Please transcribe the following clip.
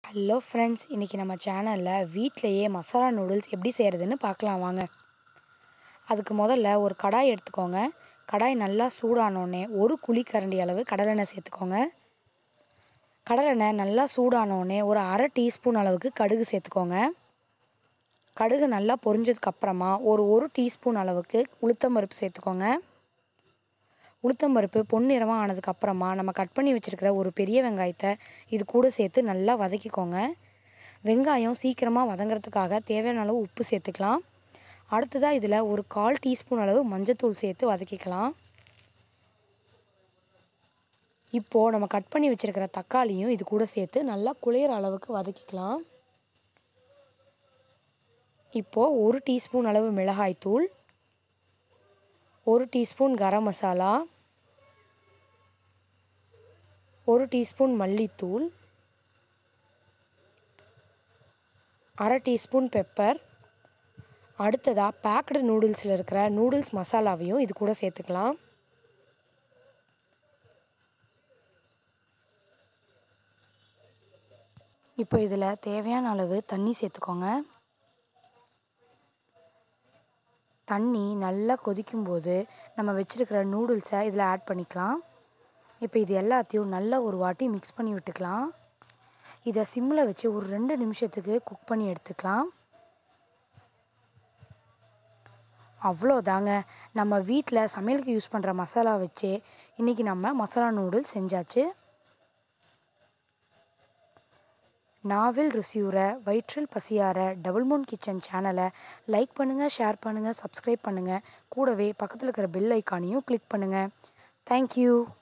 hello friends இன்றைக்கி நம்ம சேனலில் வீட்டிலையே மசாலா நூடுல்ஸ் எப்படி செய்கிறதுன்னு பார்க்கலாம் வாங்க அதுக்கு முதல்ல ஒரு கடாய் எடுத்துக்கோங்க கடாய் நல்லா சூடானோடனே ஒரு குழிக்கரண்டி அளவு கடலெண்ணெய் சேர்த்துக்கோங்க கடலெண்ணெய் நல்லா சூடானோடனே ஒரு அரை டீஸ்பூன் அளவுக்கு கடுகு சேர்த்துக்கோங்க கடுகு நல்லா பொரிஞ்சதுக்கப்புறமா ஒரு ஒரு டீஸ்பூன் அளவுக்கு உளுத்தம்பருப்பு சேர்த்துக்கோங்க உளுத்தம்பருப்பு பொன்னிறமாக ஆனதுக்கப்புறமா நம்ம கட் பண்ணி வச்சுருக்கிற ஒரு பெரிய வெங்காயத்தை இது கூட சேர்த்து நல்லா வதக்கிக்கோங்க வெங்காயம் சீக்கிரமாக வதங்கிறதுக்காக தேவையான அளவு உப்பு சேர்த்துக்கலாம் அடுத்ததாக இதில் ஒரு கால் டீஸ்பூன் அளவு மஞ்சத்தூள் சேர்த்து வதக்கிக்கலாம் இப்போது நம்ம கட் பண்ணி வச்சுருக்கிற தக்காளியும் இது கூட சேர்த்து நல்லா குளிர அளவுக்கு வதக்கிக்கலாம் இப்போது ஒரு டீஸ்பூன் அளவு மிளகாய்த்தூள் ஒரு டீஸ்பூன் கரம் மசாலா ஒரு டீஸ்பூன் மல்லித்தூள் அரை டீஸ்பூன் பெப்பர் அடுத்ததாக பேக்டு நூடுல்ஸில் இருக்கிற நூடுல்ஸ் மசாலாவையும் இது கூட சேர்த்துக்கலாம் இப்போ இதில் தேவையான அளவு தண்ணி சேர்த்துக்கோங்க தண்ணி நல்லா கொதிக்கும்போது நம்ம வச்சுருக்கிற நூடுல்ஸை இதில் ஆட் பண்ணிக்கலாம் இப்போ இது எல்லாத்தையும் நல்லா ஒரு வாட்டி மிக்ஸ் பண்ணி விட்டுக்கலாம் இதை சிம்மில் வச்சு ஒரு ரெண்டு நிமிஷத்துக்கு குக் பண்ணி எடுத்துக்கலாம் அவ்வளோதாங்க நம்ம வீட்டில் சமையலுக்கு யூஸ் பண்ணுற மசாலா வச்சு இன்றைக்கி நம்ம மசாலா நூடுல்ஸ் செஞ்சாச்சு நாவில் ருசியுற வயிற்றில் பசியார டபுள் மூன் கிச்சன் சேனலை லைக் பண்ணுங்கள் ஷேர் பண்ணுங்கள் சப்ஸ்கிரைப் பண்ணுங்கள் கூடவே பக்கத்தில் இருக்கிற பெல் ஐக்கானையும் கிளிக் பண்ணுங்கள் தேங்க்யூ